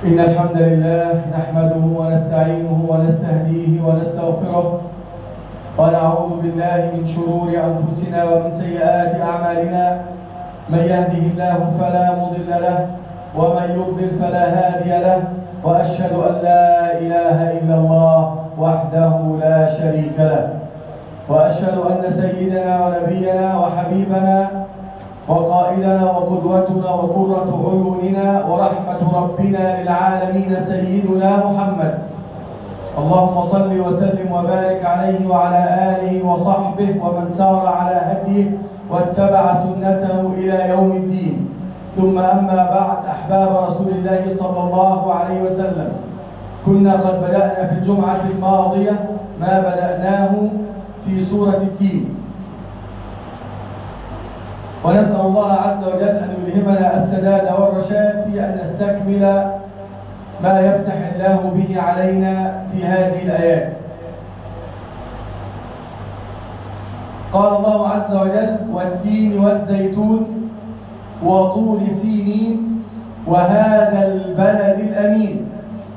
إن الحمد لله نحمده ونستعينه ونستهديه ونستغفره ونعوذ بالله من شرور أنفسنا ومن سيئات أعمالنا من يهده الله فلا مضل له ومن يضلل فلا هادي له وأشهد أن لا إله إلا الله وحده لا شريك له وأشهد أن سيدنا ونبينا وحبيبنا وقائدنا وقدوتنا وقرة عيوننا ورحمة ربنا للعالمين سيدنا محمد اللهم صل وسلم وبارك عليه وعلى آله وصحبه ومن سار على هديه واتبع سنته إلى يوم الدين ثم أما بعد أحباب رسول الله صلى الله عليه وسلم كنا قد بدأنا في الجمعة الماضية ما بدأناه في سورة التين ونسأل الله عز وجل أن يلهمنا السداد والرشاد في أن نستكمل ما يفتح الله به علينا في هذه الآيات قال الله عز وجل والتين والزيتون وطول سينين وهذا البلد الأمين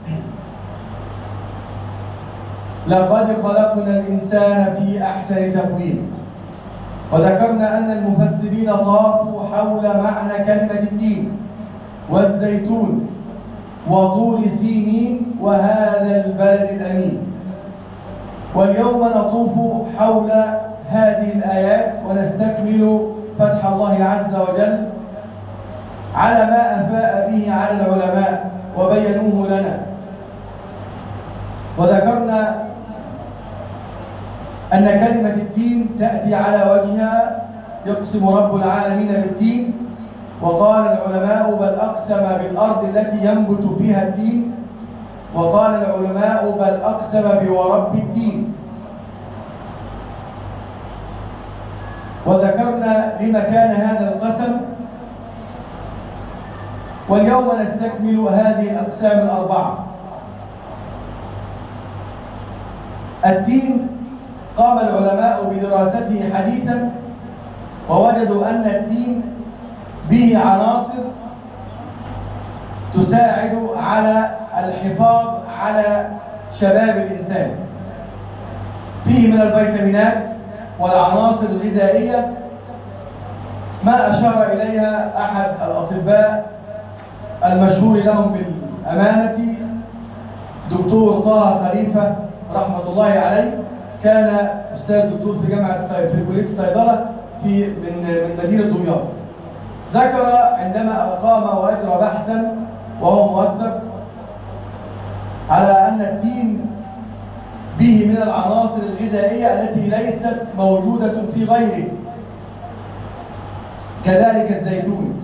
لقد خلقنا الإنسان في أحسن تقويم وذكرنا أن المفسرين طافوا حول معنى كلمة الدين والزيتون وطول سينين وهذا البلد الأمين واليوم نطوف حول هذه الآيات ونستكمل فتح الله عز وجل على ما أفاء به على العلماء وبينوه لنا وذكرنا أن كلمة الدين تأتي على وجهها يقسم رب العالمين بالدين وقال العلماء بل أقسم بالأرض التي ينبت فيها الدين وقال العلماء بل أقسم بورب الدين وذكرنا لما كان هذا القسم واليوم نستكمل هذه الأقسام الأربعة الدين قام العلماء بدراسته حديثا ووجدوا أن الدين به عناصر تساعد على الحفاظ على شباب الإنسان فيه من الفيتامينات والعناصر الغذائية ما أشار إليها أحد الأطباء المشهور لهم بالأمانة دكتور طه خليفة رحمة الله عليه كان أستاذ دكتور في جامعة في كلية الصيدلة في من من مدينة دمياط ذكر عندما أقام وأجرى بحثا وهو موثق على أن التين به من العناصر الغذائية التي ليست موجودة في غيره كذلك الزيتون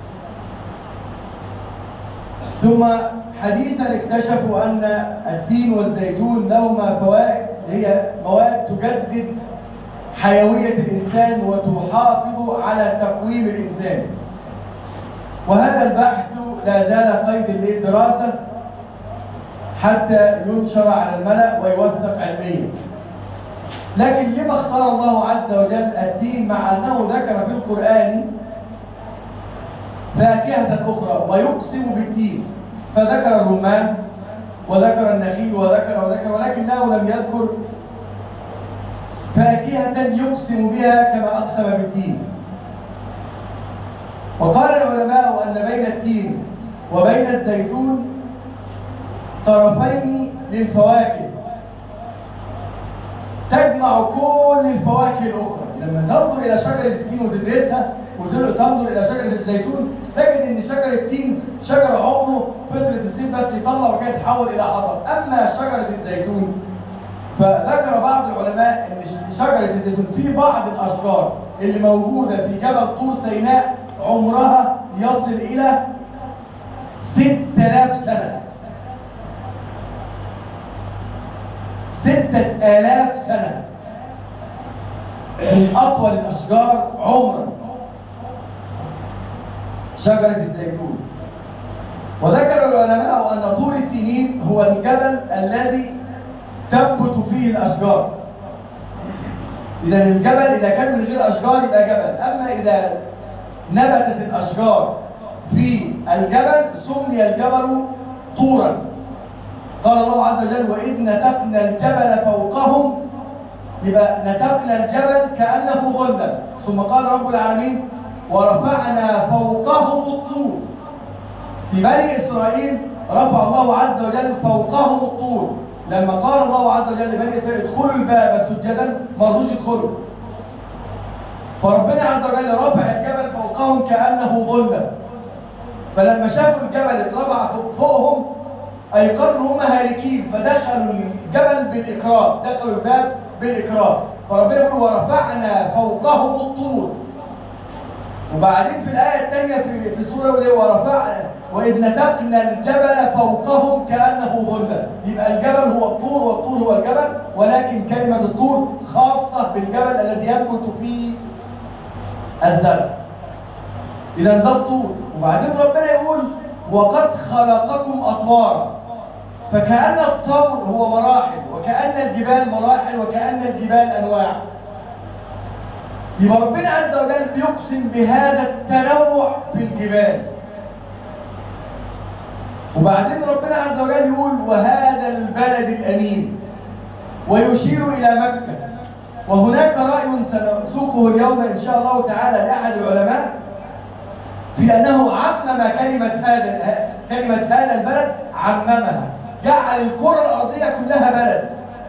ثم حديثا اكتشفوا أن التين والزيتون لهما فوائد هي مواد تجدد حيوية الإنسان وتحافظ على تقويم الإنسان وهذا البحث لا زال قيد للدراسة حتى ينشر على الملأ ويوثق علميا لكن لما اختار الله عز وجل الدين مع أنه ذكر في القرآن فاكهة أخرى ويقسم بالدين فذكر الرمان وذكر النخيل وذكر وذكر ولكنه لم يذكر فاكهة يقسم بها كما أقسم بالدين وقال العلماء أن بين التين وبين الزيتون طرفين للفواكه تجمع كل الفواكه الأخرى لما تنظر إلى شجرة التين وتدرسها وتنظر إلى شجرة الزيتون تجد أن شجرة التين شجر عمره فترة الصيف بس يطلع وكده يتحول إلى حطب أما شجرة الزيتون فذكر بعض العلماء أن شجرة الزيتون في بعض الأشجار اللي موجودة في جبل طور سيناء عمرها يصل إلى 6000 سنة ستة آلاف سنة من أطول الأشجار عمرا شجرة الزيتون وذكر العلماء أن طور السنين هو الجبل الذي تنبت فيه الأشجار إذا الجبل إذا كان من غير أشجار يبقى جبل أما إذا نبتت الأشجار في الجبل سمي الجبل طورا قال الله عز وجل وإذ نتقنا الجبل فوقهم يبقى نتقنا الجبل كأنه غلة ثم قال رب العالمين ورفعنا فوقهم الطور في بني إسرائيل رفع الله عز وجل فوقهم الطور لما قال الله عز وجل لبني إسرائيل ادخلوا الباب سجدا ما رضوش يدخلوا فربنا عز وجل رفع الجبل فوقهم كأنه ظلة فلما شافوا الجبل اترفع فوقهم أيقنوا ان هم هالكين فدخلوا الجبل بالإكرام دخلوا الباب بالإكرام فربنا يقول ورفعنا فوقهم الطور وبعدين في الآية الثانية في في سورة ورفعنا وإذ نتقنا الجبل فوقهم كأنه ظلة يبقى الجبل هو الطور والطور هو الجبل ولكن كلمة الطور خاصة بالجبل الذي ينبت فيه الزرع إذا ده الطور وبعدين ربنا يقول وقد خلقكم أطوارا فكأن الطور هو مراحل وكأن الجبال مراحل وكأن الجبال أنواع يبقى ربنا عز وجل بيقسم بهذا التنوع في الجبال وبعدين ربنا عز وجل يقول وهذا البلد الأمين ويشير إلى مكة وهناك رأي سنسوقه اليوم إن شاء الله تعالى لأحد العلماء في أنه عمم كلمة هذا كلمة هذا البلد عممها جعل الكرة الأرضية كلها بلد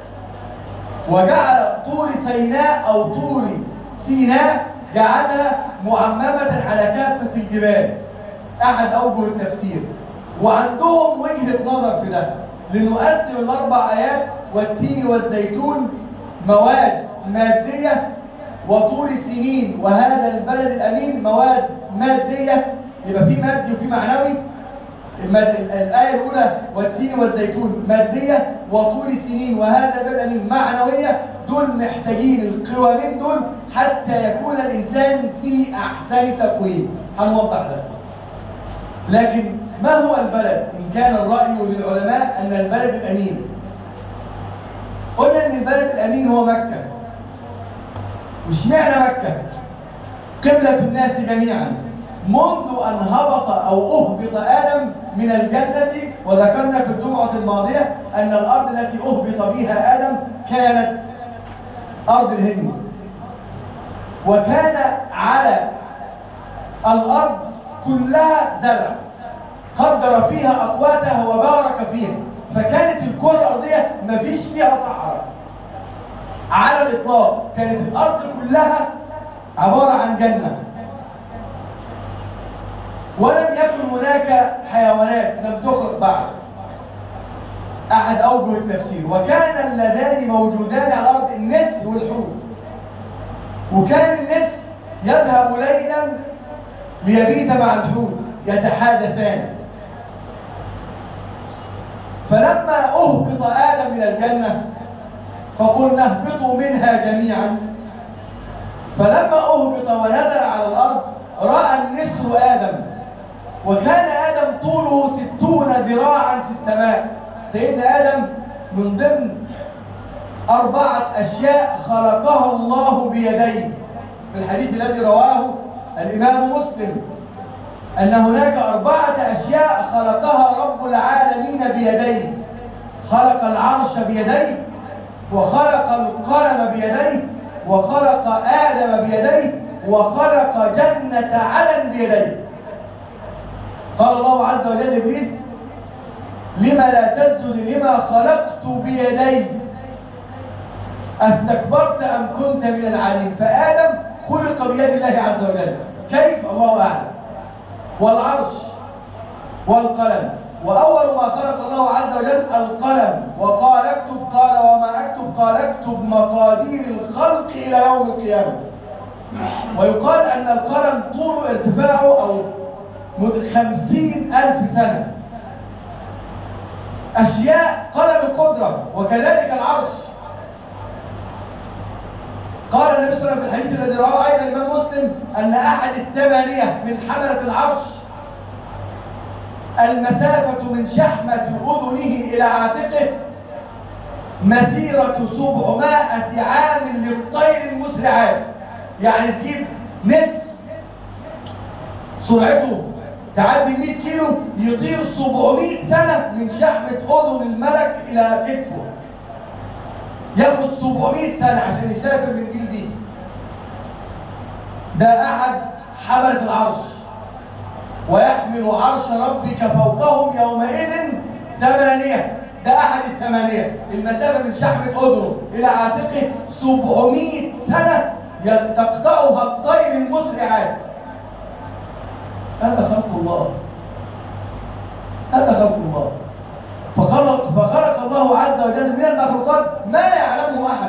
وجعل طور سيناء أو طور سيناء جعلها معممة على كافة الجبال أحد أوجه التفسير وعندهم وجهة نظر في ده لنقسم الأربع آيات والتين والزيتون مواد مادية وطول سنين وهذا البلد الأمين مواد مادية يبقى في مادي وفي معنوي الآية الأولى والتين والزيتون مادية وطول سنين وهذا البلد الأمين معنوية دول محتاجين القوانين دول حتى يكون الإنسان في أحسن تقويم هنوضح ده لكن ما هو البلد إن كان الرأي للعلماء أن البلد الأمين قلنا أن البلد الأمين هو مكة مش معنى مكة قبلة الناس جميعا منذ أن هبط أو أهبط آدم من الجنة وذكرنا في الجمعة الماضية أن الأرض التي أهبط بها آدم كانت أرض الهند وكان على الأرض كلها زرع قدر فيها أقواتها وبارك فيها فكانت الكرة الأرضية مفيش فيها صحراء على الإطلاق كانت الأرض كلها عبارة عن جنة ولم يكن هناك حيوانات لم تخلق بعد أحد أوجه التفسير وكان اللذان موجودان على الأرض النسر والحوت وكان النسر يذهب ليلا ليبيت مع الحوت يتحادثان فلما أهبط آدم من الجنة فقلنا اهبطوا منها جميعا فلما أهبط ونزل على الأرض رأى النسر آدم وكان آدم طوله ستون ذراعا في السماء سيدنا آدم من ضمن أربعة أشياء خلقها الله بيديه في الحديث الذي رواه الإمام مسلم أن هناك أربعة أشياء خلقها رب العالمين بيديه خلق العرش بيديه وخلق القلم بيديه وخلق آدم بيديه وخلق جنة عدن بيديه قال الله عز وجل لابليس لما لا تسجد لما خلقت بيدي استكبرت ام كنت من العالين فادم خلق بيد الله عز وجل كيف الله اعلم والعرش والقلم واول ما خلق الله عز وجل القلم وقال اكتب قال وما اكتب قال اكتب مقادير الخلق الى يوم القيامه ويقال ان القلم طول ارتفاعه او خمسين ألف سنة أشياء قلم القدرة وكذلك العرش قال النبي صلى الله عليه وسلم في الحديث الذي رواه أيضا الإمام مسلم أن أحد الثمانية من حملة العرش المسافة من شحمة أذنه إلى عاتقه مسيرة سبعمائة عام للطير المسرعات يعني تجيب نسر سرعته تعدي ال 100 كيلو يطير 700 سنة من شحمة أذن الملك إلى كتفه ياخد 700 سنة عشان يسافر من دي لدي ده أحد حملة العرش ويحمل عرش ربك فوقهم يومئذ ثمانية ده أحد الثمانية المسافة من شحمة أذنه إلى عاتقه 700 سنة تقطعها الطير المسرعات هذا خلق الله هذا خلق الله فخلق, فخلق الله عز وجل من المخلوقات ما يعلمه أحد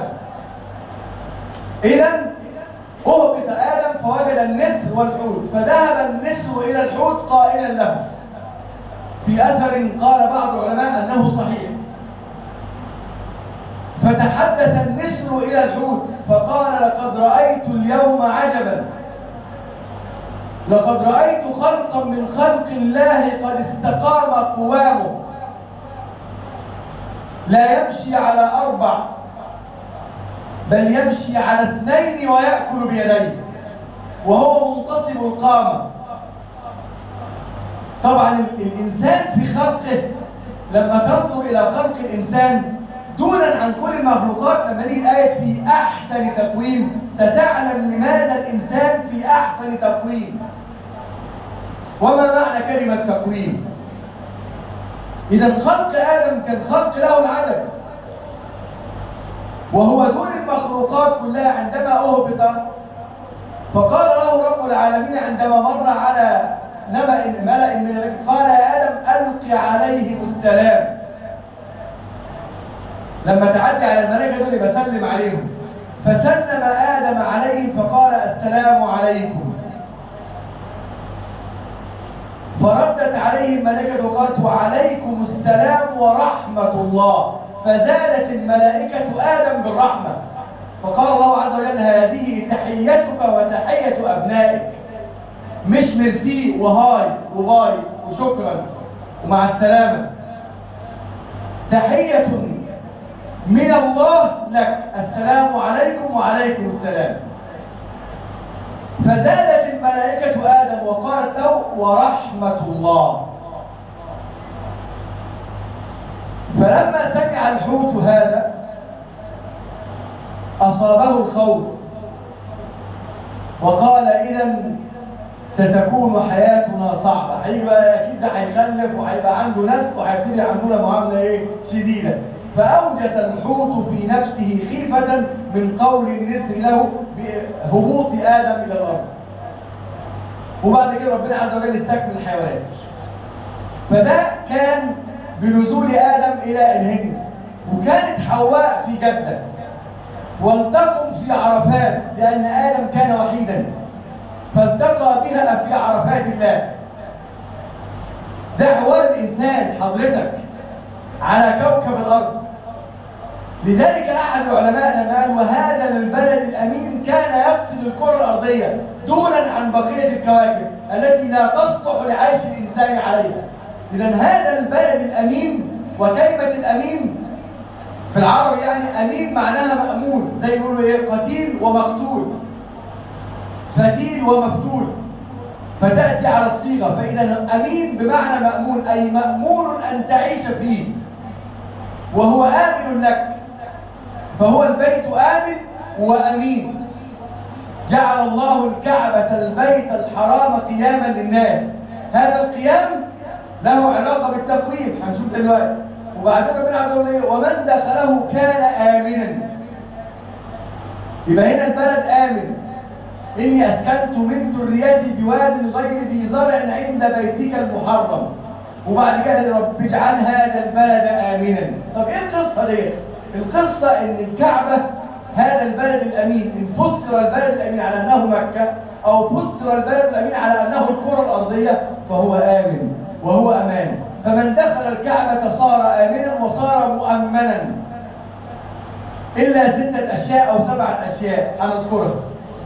إذا أهبط آدم فوجد النسر والحوت فذهب النسر إلى الحوت قائلا له في أثر قال بعض العلماء أنه صحيح فتحدث النسر إلى الحوت فقال لقد رأيت اليوم عجبا لقد رأيت خلقا من خلق الله قد استقام قوامه لا يمشي على أربع بل يمشي على اثنين ويأكل بيديه وهو منتصب القامة طبعا الإنسان في خلقه لما تنظر إلى خلق الإنسان دونا عن كل المخلوقات لما نيجي الآية في أحسن تقويم ستعلم لماذا الإنسان في أحسن تقويم وما معنى كلمة تقويم إذا خلق آدم كان خلق له العدد وهو دون المخلوقات كلها عندما أهبط فقال له رب العالمين عندما مر على نبأ ملأ من قال يا آدم ألق عليهم السلام لما تعدي على الملائكة دول بسلم عليهم فسلم آدم عليهم فقال السلام عليكم فردت عليه الملائكة وقالت وعليكم السلام ورحمة الله فزادت الملائكة آدم بالرحمة فقال الله عز وجل هذه تحيتك وتحية أبنائك مش ميرسي وهاي وباي وشكرا ومع السلامة تحية من الله لك السلام عليكم وعليكم السلام فزادت الملائكة آدم وقالت له ورحمة الله فلما سمع الحوت هذا أصابه الخوف وقال إذا ستكون حياتنا صعبة هيبقى أكيد ده هيخلف وهيبقى عنده نسل وهيبتدي يعملونا معاملة إيه شديدة فأوجس الحوت في نفسه خيفة من قول النسر له بهبوط آدم إلى الأرض وبعد كده ربنا عز وجل استكمل الحيوانات فده كان بنزول آدم إلى الهند وكانت حواء في جدة والتقوا في عرفات لأن آدم كان وحيدا فالتقى بها في عرفات الله ده حوار الإنسان حضرتك على كوكب الأرض لذلك أحد العلماء لما قال وهذا البلد الأمين كان يقصد الكرة الأرضية دونا عن بقية الكواكب التي لا تصلح لعيش الإنسان عليها إذا هذا البلد الأمين وكلمة الأمين في العرب يعني أمين معناها مأمون زي يقولوا إيه قتيل ومقتول فتيل ومفتول فتأتي على الصيغة فإذا أمين بمعنى مأمون أي مأمون أن تعيش فيه وهو آمن لك فهو البيت آمن وأمين جعل الله الكعبة البيت الحرام قياما للناس هذا القيام له علاقة بالتقويم هنشوف دلوقتي وبعدين ربنا عز وجل ومن دخله كان آمنا يبقى هنا البلد آمن إني أسكنت من ذريتي بواد غير ذي زرع عند بيتك المحرم وبعد كده رب اجعل هذا البلد آمنا طب إيه القصة دي؟ القصة إن الكعبة هذا البلد الأمين إن فسر البلد الأمين على أنه مكة أو فسر البلد الأمين على أنه الكرة الأرضية فهو آمن وهو أمان فمن دخل الكعبة صار آمنا وصار مؤمنا إلا ستة أشياء أو سبعة أشياء هنذكرها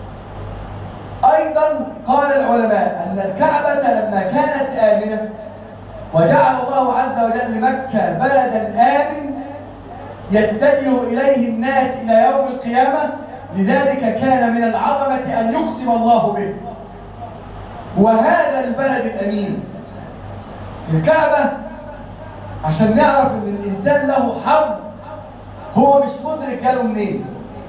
أيضا قال العلماء أن الكعبة لما كانت آمنة وجعل الله عز وجل مكة بلدا آمن يتجه إليه الناس إلى يوم القيامة لذلك كان من العظمة أن يقسم الله به وهذا البلد الأمين الكعبة عشان نعرف ان الانسان له حظ هو مش مدرك جاله منين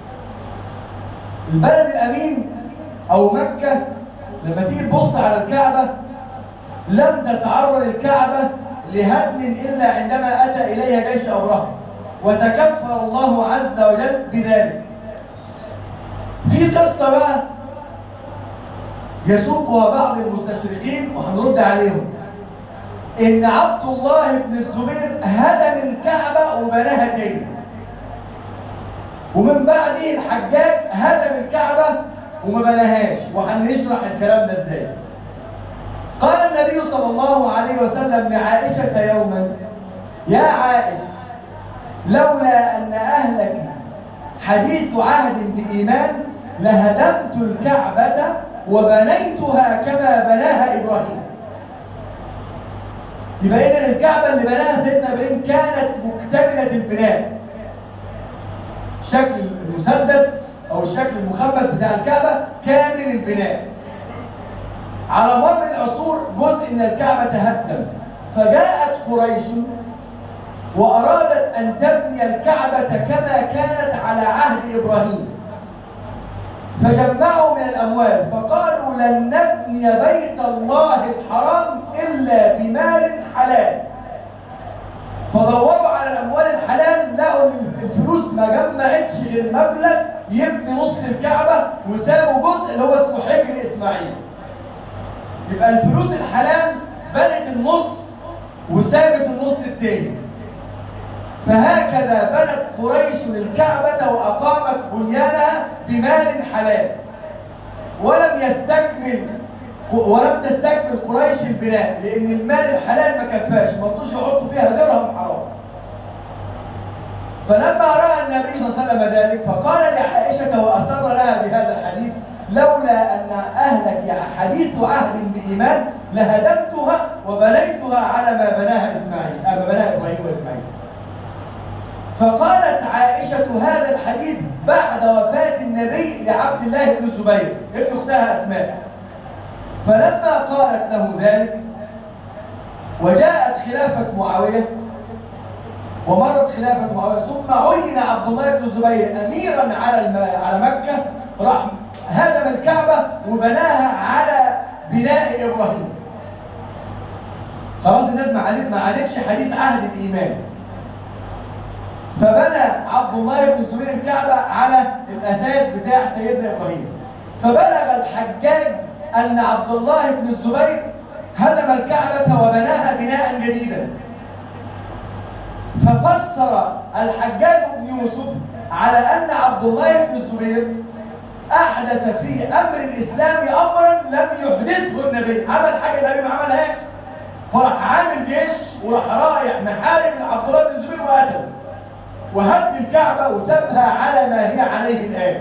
البلد الامين او مكة لما تيجي تبص على الكعبة لم تتعرض الكعبة لهدم إلا عندما أتى إليها جيش أبرهة وتكفر الله عز وجل بذلك في قصة بقى يسوقها بعض المستشرقين وهنرد عليهم ان عبد الله بن الزبير هدم الكعبة وبناها تاني ومن بعده الحجاج هدم الكعبة وما بناهاش وهنشرح الكلام ده ازاي قال النبي صلى الله عليه وسلم لعائشة يوما يا عائش لولا أن أهلك حديث عهد بإيمان لهدمت الكعبة وبنيتها كما بناها إبراهيم يبقى إذن الكعبة اللي بناها سيدنا إبراهيم كانت مكتملة البناء شكل المسدس أو الشكل المخبز بتاع الكعبة كامل البناء على مر العصور جزء من الكعبة تهدم فجاءت قريش وأرادت أن تبني الكعبة كما كانت على عهد إبراهيم فجمعوا من الأموال فقالوا لن نبني بيت الله الحرام إلا بمال حلال فدوروا على الأموال الحلال لقوا إن الفلوس ما جمعتش غير مبلغ يبني نص الكعبة وسابوا جزء اللي هو اسمه حجر إسماعيل يبقى الفلوس الحلال بنت النص وسابت النص التاني فهكذا بنت قريش الكعبة وأقامت بنيانها بمال حلال ولم يستكمل ولم تستكمل قريش البناء لأن المال الحلال ما كفاش ما رضوش يحطوا فيها درهم حرام فلما رأى النبي صلى الله عليه وسلم ذلك فقال لعائشة وأسر لها بهذا الحديث لولا أن أهلك يا حديث عهد بإيمان لهدمتها وبنيتها على ما بناها إسماعيل ما بناها إبراهيم وإسماعيل فقالت عائشة هذا الحديث بعد وفاة النبي لعبد الله بن الزبير ابن أختها أسماء فلما قالت له ذلك وجاءت خلافة معاوية ومرت خلافة معاوية ثم عين عبد الله بن الزبير أميرا على الم... على مكة راح هدم الكعبة وبناها على بناء إبراهيم خلاص الناس ما عادتش حديث عهد الإيمان فبنى عبد الله بن الزبير الكعبة على الأساس بتاع سيدنا إبراهيم فبلغ الحجاج أن عبد الله بن الزبير هدم الكعبة وبناها بناء جديدا ففسر الحجاج بن يوسف على أن عبد الله بن الزبير أحدث في أمر الإسلام أمرا لم يحدثه النبي عمل حاجة النبي ما عملهاش فراح عامل جيش وراح رايح محارب عبد الله بن الزبير وقتله وهد الكعبة وسابها على ما هي عليه الآن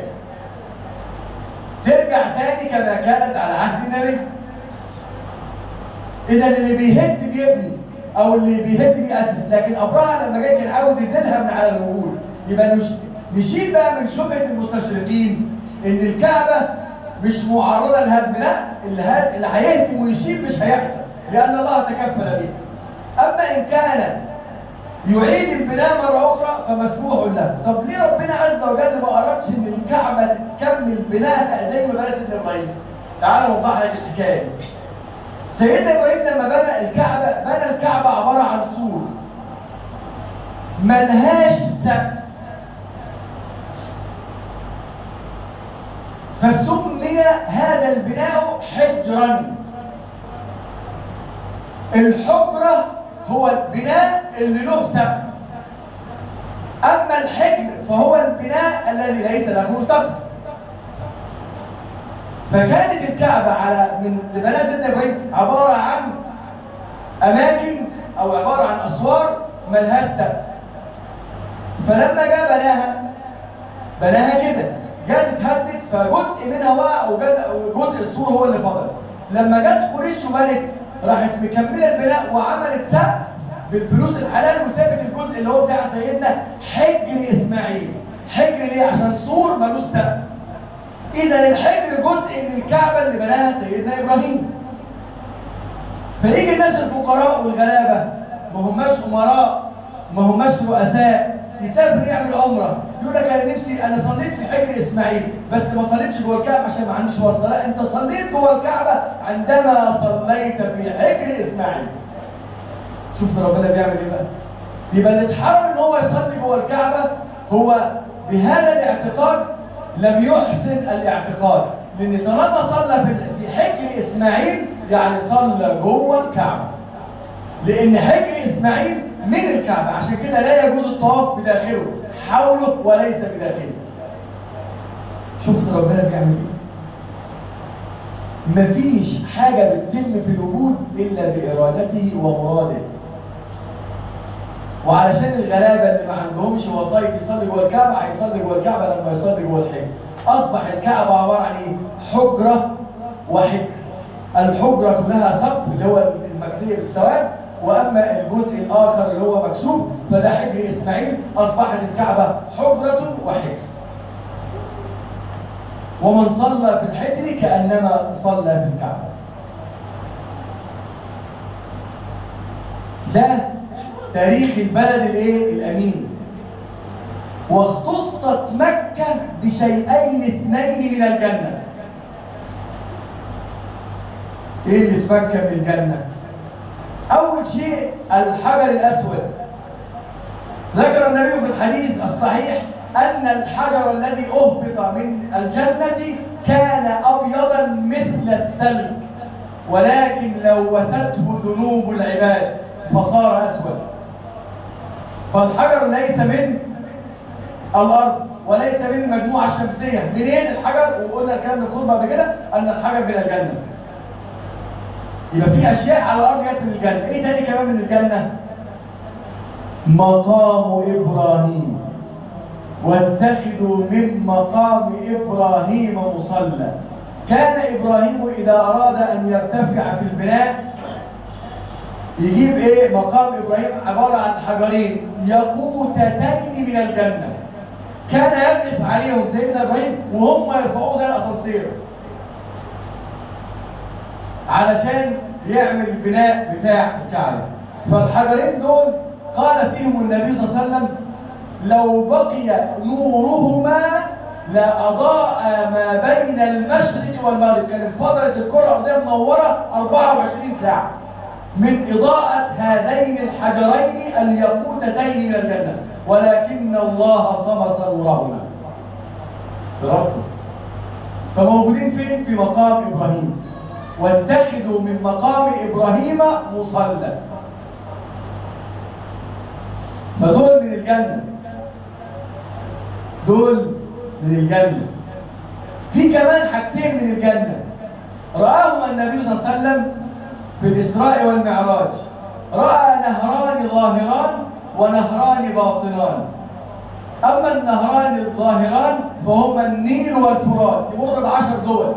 ترجع تاني كما كانت على عهد النبي إذا اللي بيهد بيبني أو اللي بيهد بيأسس لكن أبرهة لما جاي كان عاوز يزيلها من على الوجود يبقى نش... نشيل بقى من شبهة المستشرقين إن الكعبة مش معرضة للهدم لا اللي, هد... اللي هيهدم ويشيل مش هيحصل لأن الله تكفل به أما إن كان يعيد البناء مرة أخرى فمسموح له طب ليه ربنا عز وجل ما أردش إن الكعبة تكمل بناءها زي ما بنى سيدنا إبراهيم تعال نوضح لك الحكاية سيدنا إبراهيم لما بنى الكعبة بنى الكعبة عبارة عن سور ملهاش سقف فسمي هذا البناء حجرا الحجرة هو البناء اللي له سقف أما الحجر فهو البناء الذي ليس له سقف فكانت الكعبة على من بناء سيدنا إبراهيم عبارة عن أماكن أو عبارة عن أسوار ملهاش سقف فلما جاء بناها بناها كده جت اتهدت فجزء منها وقع وجزء جزء السور هو اللي فضل لما جت قريش وبنت راحت مكمله البناء وعملت سقف بالفلوس الحلال وسابت الجزء اللي هو بتاع سيدنا حجر اسماعيل حجر ليه عشان سور ملوش سقف اذا الحجر جزء من الكعبه اللي بناها سيدنا ابراهيم فيجي الناس الفقراء والغلابه ما هماش امراء ما هماش رؤساء يسافر يعمل عمره يقول لك انا نفسي انا صليت في حجر اسماعيل بس ما صليتش جوه الكعبه عشان ما عنديش واسطه لا انت صليت جوه الكعبه عندما صليت في حجر اسماعيل شفت ربنا بيعمل ايه بقى يبقى اللي اتحرم ان هو يصلي جوه الكعبه هو بهذا الاعتقاد لم يحسن الاعتقاد لان طالما صلى في في حجر اسماعيل يعني صلى جوه الكعبه لان حجر اسماعيل من الكعبه عشان كده لا يجوز الطواف بداخله حوله وليس بداخله شفت ربنا بيعمل ايه مفيش حاجه بتتم في الوجود الا بارادته ومراده وعلشان الغلابه اللي ما عندهمش وسايط يصلي جوه الكعبه هيصلي جوه الكعبه لما يصلي جوه الحجر اصبح الكعبه عباره عن ايه؟ حجره وحجر الحجره لها سقف اللي هو المكسيه بالسواد واما الجزء الاخر اللي هو مكشوف فده حجر اسماعيل اصبحت الكعبه حجره وحجر ومن صلى في الحجر كانما صلى في الكعبه ده تاريخ البلد الايه الامين واختصت مكه بشيئين اثنين من الجنه ايه اللي في مكه من الجنه اول شيء الحجر الاسود ذكر النبي في الحديث الصحيح ان الحجر الذي اهبط من الجنه كان ابيضا مثل السلك ولكن لوثته ذنوب العباد فصار اسود فالحجر ليس من الارض وليس من المجموعه الشمسيه منين الحجر وقلنا الكلام من الخطبه قبل كده ان الحجر من الجنه يبقى في اشياء على الارض جت من الجنه ايه تاني كمان من الجنه مقام ابراهيم واتخذوا من مقام ابراهيم مصلى كان ابراهيم اذا اراد ان يرتفع في البناء يجيب ايه مقام ابراهيم عباره عن حجرين يقوتتين من الجنه كان يقف عليهم سيدنا ابراهيم وهم يرفعوه زي الاسانسير علشان يعمل البناء بتاع الكعبه فالحجرين دول قال فيهم النبي صلى الله عليه وسلم لو بقي نورهما لأضاء ما بين المشرق والمغرب كانت فضلت الكرة الأرضية منورة 24 ساعة من إضاءة هذين الحجرين الياقوتتين من الجنة ولكن الله طمس نورهما بربطه فموجودين فين؟ في مقام إبراهيم واتخذوا من مقام إبراهيم مصلى فدول من الجنة دول من الجنة في كمان حاجتين من الجنة رآهما النبي صلى الله عليه وسلم في الإسراء والمعراج رأى نهران ظاهران ونهران باطنان أما النهران الظاهران فهما النيل والفرات يمر بعشر دول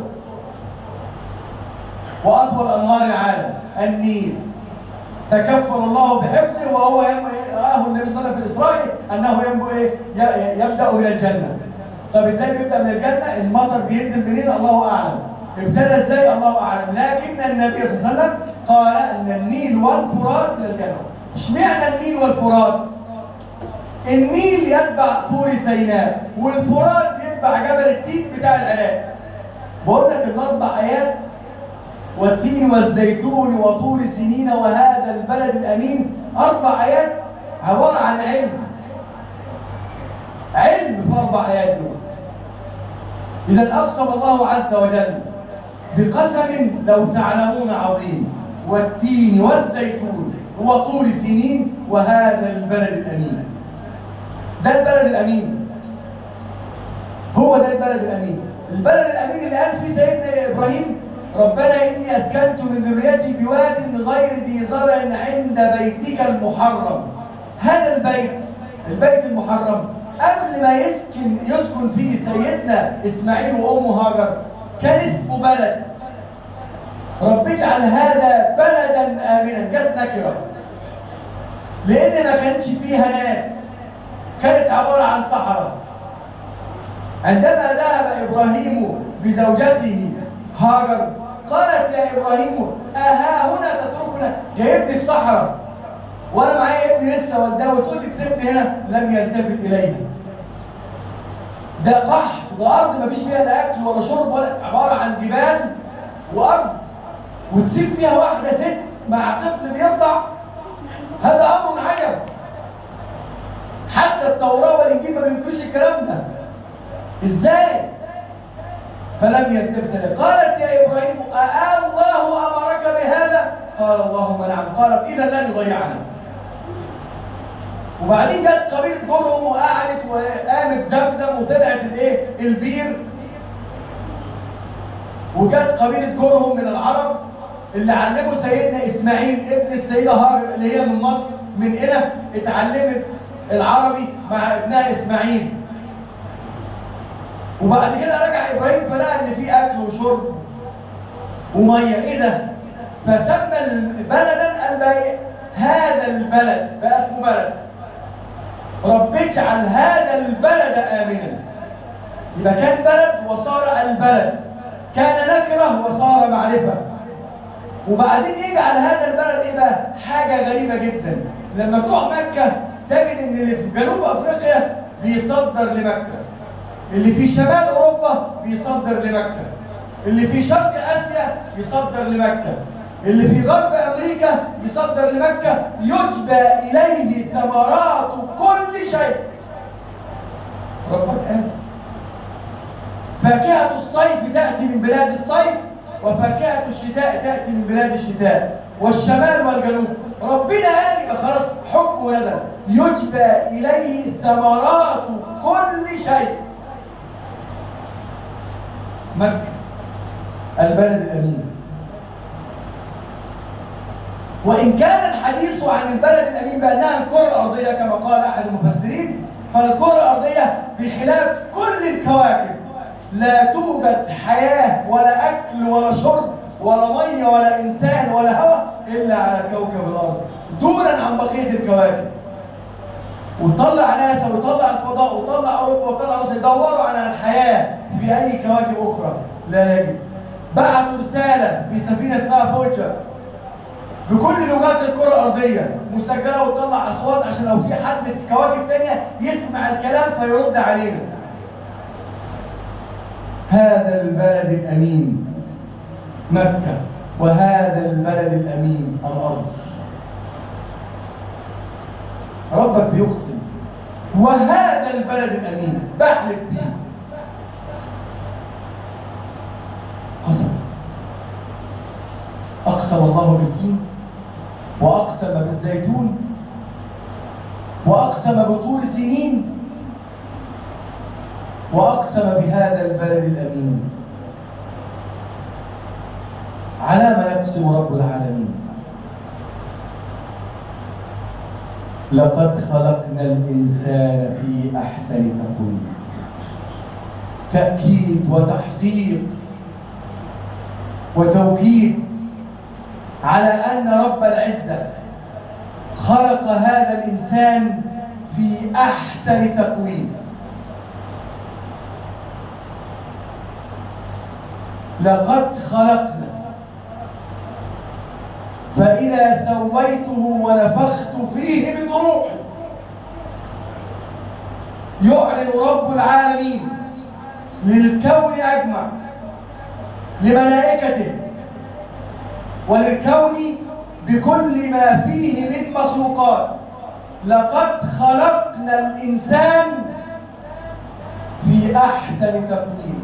وأطول أنهار العالم النيل تكفل الله بحفظه وهو رآه النبي صلى الله عليه وسلم في الإسراء أنه ينبو إيه يبدأ إلى الجنة طب إزاي بيبدأ من الجنة المطر بينزل منين الله أعلم ابتدى ازاي الله اعلم لكن النبي صلى الله عليه وسلم قال ان النيل والفرات من الجنه اشمعنى النيل والفرات النيل يتبع طور سيناء والفرات يتبع جبل التين بتاع العراق بقول لك الاربع ايات والتين والزيتون وطور سنين وهذا البلد الامين اربع ايات عباره عن علم علم في اربع ايات دول اذا اقسم الله عز وجل بقسم لو تعلمون عظيم والتين والزيتون وطول سنين وهذا البلد الأمين ده البلد الأمين هو ده البلد الأمين البلد الأمين اللي قال فيه سيدنا إبراهيم ربنا إني أسكنت من ذريتي بواد غير ذي زرع عند بيتك المحرم هذا البيت البيت المحرم قبل ما يسكن يسكن فيه سيدنا إسماعيل وأمه هاجر كان اسمه بلد رب اجعل هذا بلدا امنا جت نكره لان ما كانش فيها ناس كانت عباره عن صحراء عندما ذهب ابراهيم بزوجته هاجر قالت يا ابراهيم اها هنا تتركنا جايبني في صحراء وانا معايا ابني لسه وداه وتقول لي كسبني هنا لم يلتفت الينا ده قحط ده ارض ما فيش فيها لا اكل ولا شرب ولا عباره عن جبال وارض وتسيب فيها واحده ست مع طفل بيرضع هذا امر عجب حتى التوراه والانجيل ما بينكرش الكلام ده ازاي فلم يلتفت له قالت يا ابراهيم أآ الله امرك بهذا قال اللهم نعم قالت اذا لن يضيعنا وبعدين جت قبيله جرهم وقعدت وقامت زمزم وطلعت الايه البير وجت قبيله جرهم من العرب اللي علموا سيدنا اسماعيل ابن السيده هاجر اللي هي من مصر من هنا اتعلمت العربي مع ابنها اسماعيل وبعد كده رجع ابراهيم فلقى ان في اكل وشرب وميه ايه ده فسمى بلدا البيع هذا البلد بقى اسمه بلد رب اجعل هذا البلد امنا يبقى كان بلد وصار البلد كان نكره وصار معرفه وبعدين يجعل هذا البلد ايه بقى حاجه غريبه جدا لما تروح مكه تجد ان اللي في جنوب افريقيا بيصدر لمكه اللي في شمال اوروبا بيصدر لمكه اللي في شرق اسيا يصدر لمكه اللي في غرب امريكا يصدر لمكه يجبى اليه ثمرات كل شيء ربك قال فاكهه الصيف تاتي من بلاد الصيف وفاكهه الشتاء تاتي من بلاد الشتاء والشمال والجنوب ربنا قال يبقى خلاص حكمه نزل يجبى اليه ثمرات كل شيء مكة البلد الأمين وإن كان الحديث عن البلد الأمين بأنها الكرة الأرضية كما قال أحد المفسرين فالكرة الأرضية بخلاف كل الكواكب لا توجد حياة ولا أكل ولا شرب ولا مية ولا إنسان ولا هواء إلا على كوكب الأرض دونا عن بقية الكواكب وطلع ناسا وطلع الفضاء وطلع أوروبا وطلع روسيا يدوروا على الحياة في أي كواكب أخرى لا يجد بعتوا رسالة في سفينة اسمها فوجر بكل لغات الكرة الأرضية مسجلة وتطلع أصوات عشان لو في حد في كواكب تانية يسمع الكلام فيرد علينا هذا البلد الأمين مكة وهذا البلد الأمين الأرض ربك بيقسم وهذا البلد الأمين بحلف بيه قسم أقسم الله بالدين وأقسم بالزيتون وأقسم بطول سنين وأقسم بهذا البلد الأمين على ما يقسم رب العالمين لقد خلقنا الإنسان في أحسن تقويم تأكيد وتحقيق وتوكيد على أن رب العزة خلق هذا الإنسان في أحسن تقويم لقد خلقنا فإذا سويته ونفخت فيه من روحي يعلن رب العالمين للكون أجمع لملائكته وللكون بكل ما فيه من مخلوقات لقد خلقنا الإنسان في أحسن تقويم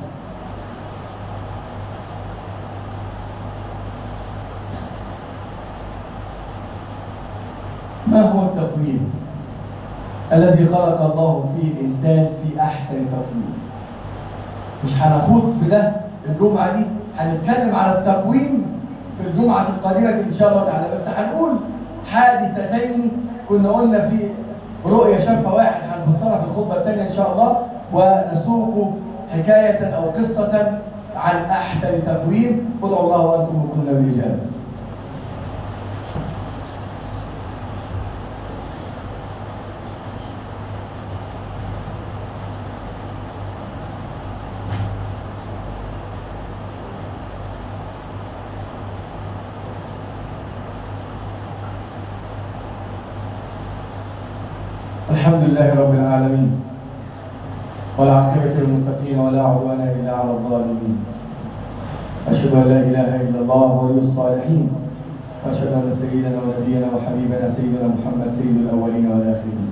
ما هو التقويم الذي خلق الله فيه الإنسان في أحسن تقويم مش هنخوض في ده الجمعة دي هنتكلم على التقويم في الجمعة القادمة إن شاء الله تعالى بس هنقول حادثتين كنا قلنا في رؤية شافها واحد هنفسرها في الخطبة الثانية إن شاء الله ونسوق حكاية أو قصة عن أحسن تقويم ادعوا الله وأنتم كنا بالإجابة الحمد لله رب العالمين والعاقبة للمتقين ولا عدوان إلا على الظالمين أشهد أن لا إله إلا الله ولي الصالحين وأشهد أن سيدنا ونبينا وحبيبنا سيدنا محمد سيد الأولين والآخرين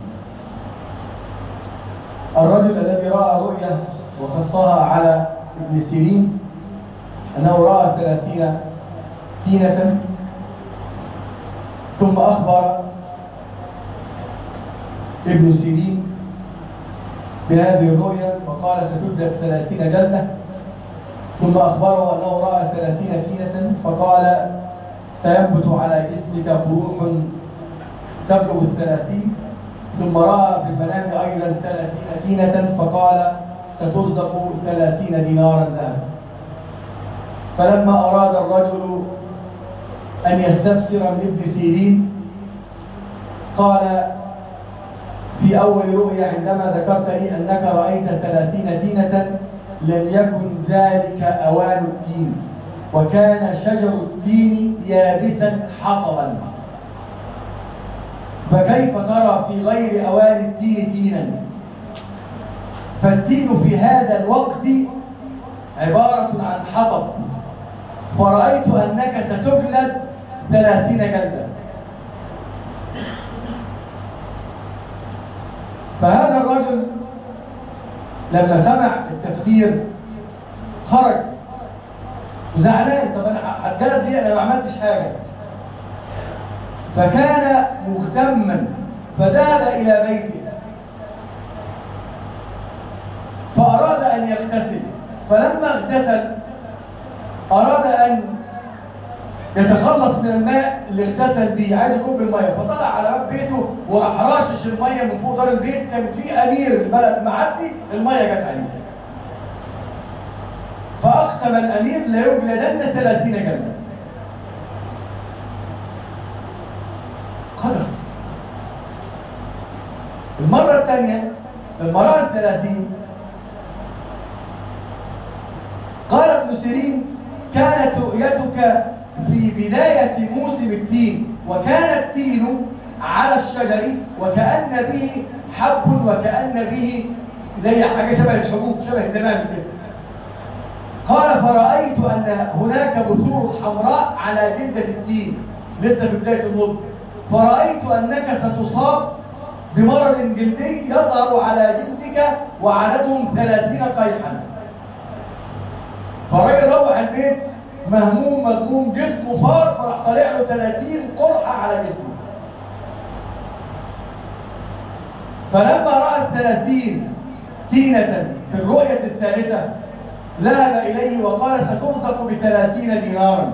الرجل الذي رأى رؤيا وقصها على ابن سيرين أنه رأى ثلاثين تينة ثم أخبر ابن سيرين بهذه الرؤيا وقال ستبدأ ثلاثين جنة ثم أخبره أنه رأى ثلاثين كينة فقال سينبت على جسمك قروح تبلغ الثلاثين ثم رأى في المنام أيضا ثلاثين كينة فقال سترزق ثلاثين دينارا ذهبا فلما أراد الرجل أن يستفسر من ابن سيرين قال في أول رؤيا عندما ذكرت لي أنك رأيت ثلاثين تينة لم يكن ذلك أوان التين وكان شجر التين يابسا حطبا فكيف ترى في غير أوان التين تينا فالتين في هذا الوقت عبارة عن حطب فرأيت أنك ستجلد ثلاثين جلدة فهذا الرجل لما سمع التفسير خرج وزعلان طب انا الجلد دي انا ما عملتش حاجه فكان مهتما فذهب الى بيته فاراد ان يغتسل فلما اغتسل اراد ان يتخلص من الماء اللي اغتسل بيه عايز يكب الميه فطلع على باب بيته وراح راشش الميه من فوق دار البيت كان في امير البلد معدي الميه جت عليه فاقسم الامير ليجلدن 30 جلده قدر المره الثانيه لما راى الثلاثين قال ابن سيرين كانت رؤيتك في بداية موسم التين وكان التين على الشجر وكأن به حب وكأن به زي حاجة شبه الحبوب شبه الدمام كده قال فرأيت أن هناك بثور حمراء على جلدة التين لسه في بداية النضج فرأيت أنك ستصاب بمرض جلدي يظهر على جلدك وعددهم ثلاثين قيحا فالراجل روح البيت مهموم مغموم جسمه فار فراح طالع له 30 قرحه على جسمه فلما راى الثلاثين تينة في الرؤية الثالثة ذهب إليه وقال سترزق بثلاثين دينارا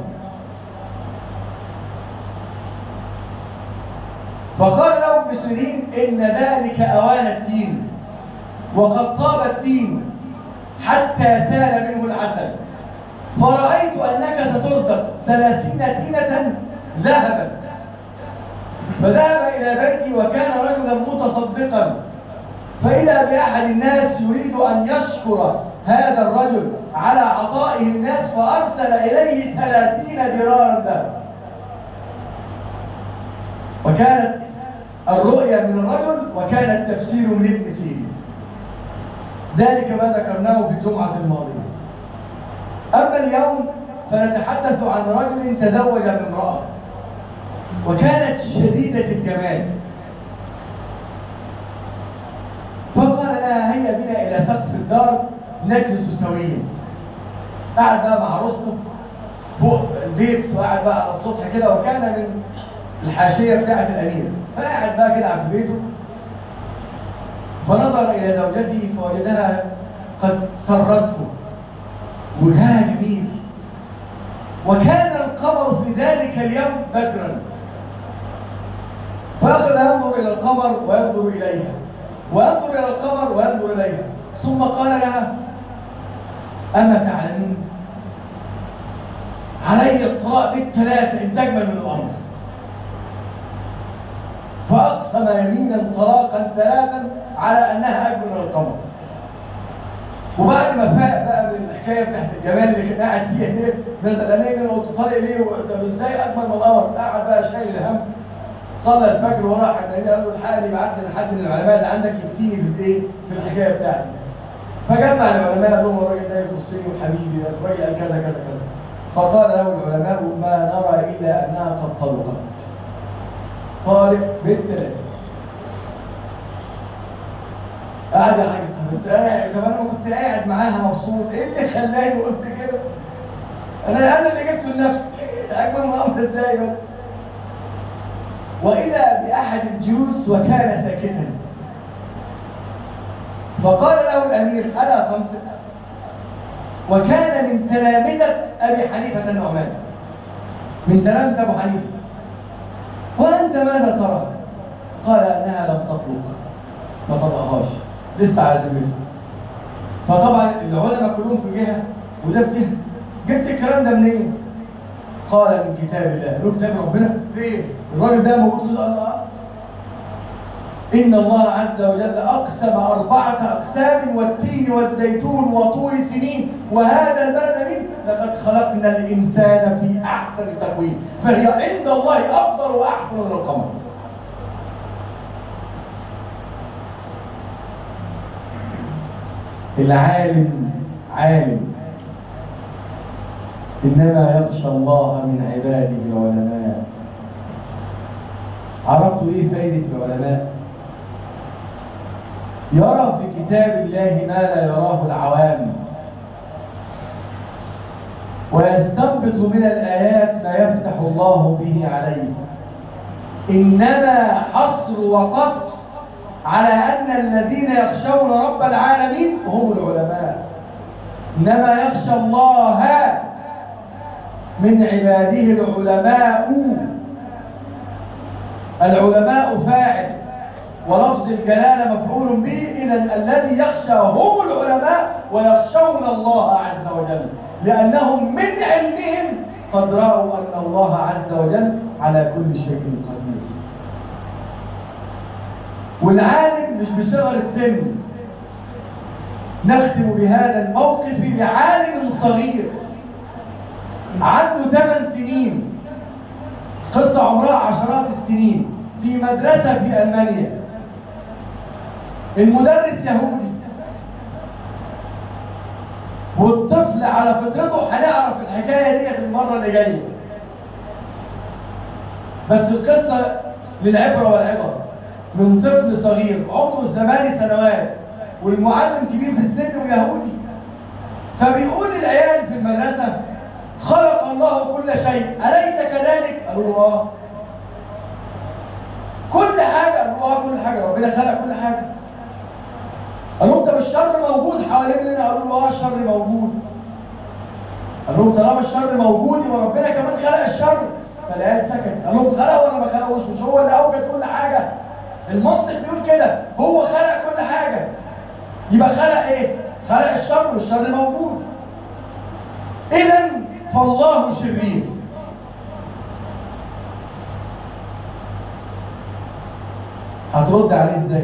فقال له ابن سيرين إن ذلك أوان التين وقد طاب التين حتى سال منه العسل فرأيت أنك سترزق ثلاثين تينة ذهبا فذهب إلى بيتي وكان رجلا متصدقا فإذا بأحد الناس يريد أن يشكر هذا الرجل على عطائه الناس فأرسل إليه ثلاثين درارا ذهبا وكانت الرؤيا من الرجل وكان التفسير من ابن سيرين ذلك ما ذكرناه في الجمعة الماضية أما اليوم فنتحدث عن رجل تزوج بامرأة وكانت شديدة الجمال فقال لها هيا بنا إلى سقف الدار نجلس سويا قعد بقى مع عروسته فوق البيت وقعد بقى على السطح كده وكان من الحاشية بتاعة الأمير فقعد بقى كده في بيته فنظر إلى زوجته فوجدها قد سرته وجهها جميل وكان القمر في ذلك اليوم بدرا فأخذ ينظر إلى القمر وينظر إليها وينظر إلى القمر وينظر إليها ثم قال لها أما تعلمين علي الطلاق بالثلاثة إن تجمل من الأمر فأقسم يمينا طلاقا ثلاثا على أنها أجمل من القمر وبعد ما فاق بقى من الحكايه بتاعت الجمال اللي كان قاعد فيها دي نزل انا انا قلت طالع ليه طب ازاي اجمل من القمر قاعد بقى شايل الهم صلى الفجر وراح النبي قال له الحقني بعت لي حد من العلماء اللي عندك يفتيني في الايه في الحكايه بتاعتي فجمع العلماء قال لهم الراجل ده يبص لي وحبيبي الراجل قال كذا كذا كذا فقال له العلماء ما نرى الا انها قد طلقت طالق بنت ثلاثه قاعد يعيط بس انا طب انا ما كنت قاعد معاها مبسوط ايه اللي خلاني قلت كده انا انا اللي جبته لنفسي اجمل مؤامره ازاي بس واذا باحد الجلوس وكان ساكتا فقال له الامير الا تنطق وكان من تلامذه ابي حنيفه النعمان من تلامذه ابو حنيفه وانت ماذا ترى قال انها لم تطلق ما طلقهاش لسه على ذمته فطبعا العلماء كلهم في جهه وده في جهه جبت الكلام ده منين؟ قال من كتاب الله له كتاب ربنا فين؟ الراجل ده موجود في الله إن الله عز وجل أقسم أربعة أقسام والتين والزيتون وطور سنين وهذا البلد من لقد خلقنا الإنسان في أحسن تقويم فهي عند الله أفضل وأحسن من القمر العالم عالم إنما يخشى الله من عباده العلماء عرفتوا إيه فائدة العلماء؟ يرى في كتاب الله ما لا يراه العوام ويستنبط من الآيات ما يفتح الله به عليه إنما حصر وقصر على أن الذين يخشون رب العالمين هم العلماء إنما يخشى الله من عباده العلماء العلماء فاعل ولفظ الجلالة مفعول به إذا الذي يخشى هم العلماء ويخشون الله عز وجل لأنهم من علمهم قد رأوا أن الله عز وجل على كل شيء قدير والعالم مش بصغر السن نختم بهذا الموقف لعالم صغير عنده 8 سنين قصة عمرها عشرات السنين في مدرسة في ألمانيا المدرس يهودي والطفل على فطرته هنعرف الحكاية ديت المرة اللي جاية بس القصة للعبرة والعبر من طفل صغير عمره ثماني سنوات والمعلم كبير في السن ويهودي فبيقول للعيال في المدرسة خلق الله كل شيء أليس كذلك؟ قالوا له آه كل حاجة قالوا له آه كل حاجة ربنا خلق كل حاجة قالوا لهم طب الشر موجود حوالينا قالوا له آه الشر موجود قال لهم طالما الشر موجود يبقى ربنا كمان خلق الشر فالعيال سكت قال لهم خلق ولا ما خلقوش مش هو اللي اوجد كل حاجه المنطق بيقول كده هو خلق كل حاجه يبقى خلق ايه خلق الشر والشر موجود اذا فالله شرير هترد عليه ازاي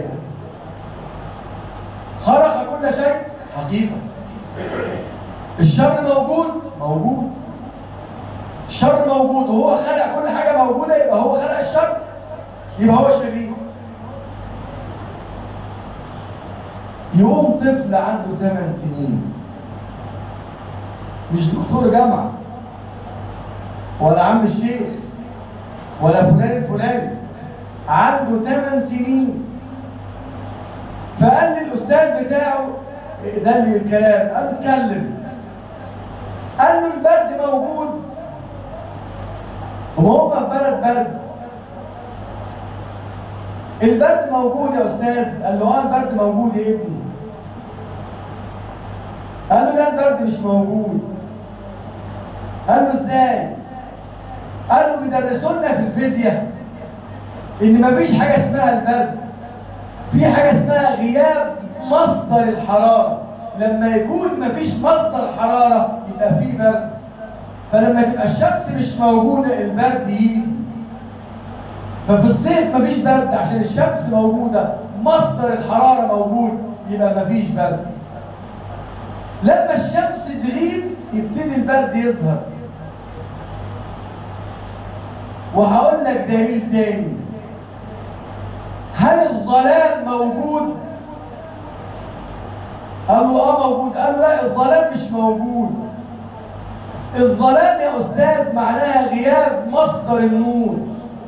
خلق كل شيء حقيقه الشر موجود موجود الشر موجود وهو خلق كل حاجه موجوده يبقى هو خلق الشر يبقى هو شرير يقوم طفل عنده 8 سنين مش دكتور جامعه ولا عم الشيخ ولا فلان الفلاني عنده 8 سنين فقال للاستاذ بتاعه ده اللي الكلام قال له اتكلم قال له البرد موجود وهم في بلد برد البرد موجود يا استاذ قال له اه البرد موجود يا ابني قال له لا البرد مش موجود قال له ازاي قال له بيدرسوا لنا في الفيزياء ان مفيش حاجه اسمها البرد في حاجه اسمها غياب مصدر الحراره لما يكون مفيش مصدر حراره يبقى في برد فلما تبقى الشمس مش موجوده البرد يجي ففي الصيف مفيش برد عشان الشمس موجوده مصدر الحراره موجود يبقى مفيش برد لما الشمس تغيب يبتدي البرد يظهر وهقول لك دليل تاني هل الظلام موجود قال له اه موجود قال له لا الظلام مش موجود الظلام يا استاذ معناها غياب مصدر النور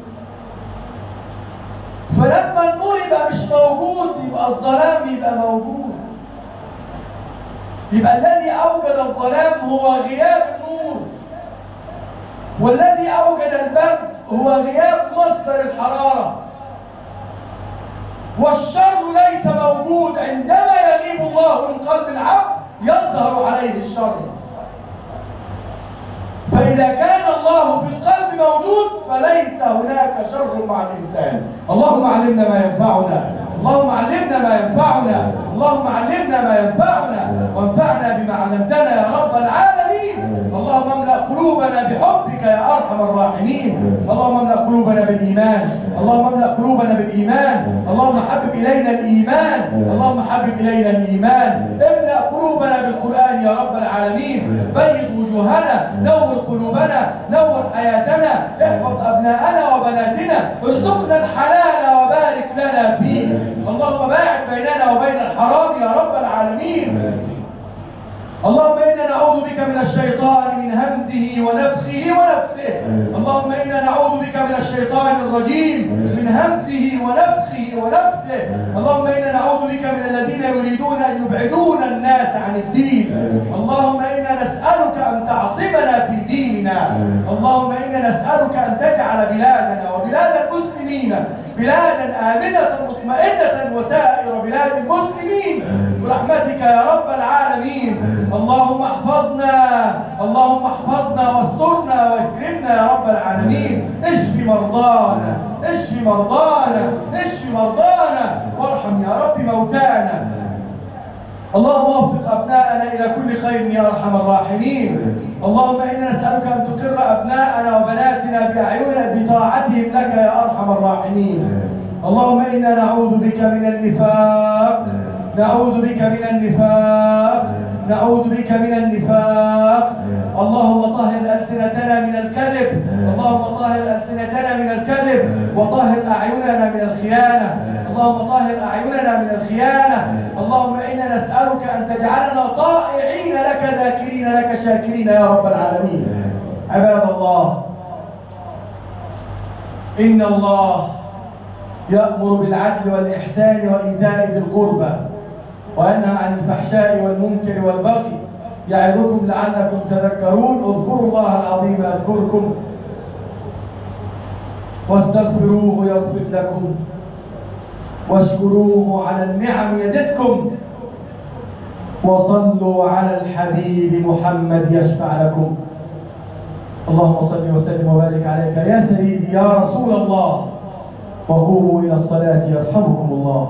فلما النور يبقى مش موجود يبقى الظلام يبقى موجود يبقى الذي اوجد الظلام هو غياب النور والذي اوجد البرد هو غياب مصدر الحراره والشر ليس موجود عندما يغيب الله من قلب العبد يظهر عليه الشر فإذا كان الله في القلب موجود فليس هناك شر مع الإنسان اللهم علمنا ما ينفعنا اللهم علمنا ما ينفعنا اللهم علمنا ما ينفعنا وانفعنا بما علمتنا يا رب العالمين اللهم املأ قلوبنا بحبك يا أرحم الراحمين اللهم املأ قلوبنا بالإيمان اللهم املأ قلوبنا بالإيمان اللهم حبب إلينا الإيمان اللهم حبب إلينا الإيمان املأ قلوبنا بالقرآن يا رب العالمين بيض وجوهنا نور قلوبنا نور حياتنا احفظ أبناءنا وبناتنا ارزقنا الحلال وبارك لنا فيه اللهم باعد بيننا وبين الحرام يا رب العالمين اللهم إنا نعوذ بك من الشيطان من همزه ونفخه ونفثه اللهم إنا نعوذ بك من الشيطان الرجيم من همزه ونفخه ونفثه اللهم إنا نعوذ بك من الذين يريدون أن يبعدون الناس عن الدين اللهم إنا نسألك أن تعصمنا في ديننا اللهم إنا نسألك أن تجعل بلادنا وبلاد المسلمين بلادا آمنة مطمئنة وسائر بلاد المسلمين برحمتك يا رب العالمين اللهم احفظنا اللهم احفظنا واسترنا واكرمنا يا رب العالمين اشف مرضانا اشف مرضانا اشف مرضانا وارحم يا رب موتانا اللهم وفق أبناءنا إلى كل خير يا أرحم الراحمين اللهم إنا نسألك أن تقر أبناءنا وبناتنا بأعيننا بطاعتهم لك يا أرحم الراحمين اللهم إنا نعوذ بك من النفاق نعوذ بك من النفاق نعوذ بك من النفاق اللهم طهر ألسنتنا من الكذب اللهم طهر ألسنتنا من الكذب وطهر أعيننا من الخيانة اللهم طهر أعيننا من الخيانة اللهم إنا نسألك أن تجعلنا طائعين لك ذاكرين لك شاكرين يا رب العالمين عباد الله إن الله يأمر بالعدل والإحسان وإيتاء ذي القربى وينهى عن الفحشاء والمنكر والبغي يعظكم لعلكم تذكرون اذكروا الله العظيم أذكركم واستغفروه يغفر لكم واشكروه على النعم يزدكم وصلوا على الحبيب محمد يشفع لكم اللهم صل وسلم وبارك عليك يا سيدي يا رسول الله وقوموا إلى الصلاة يرحمكم الله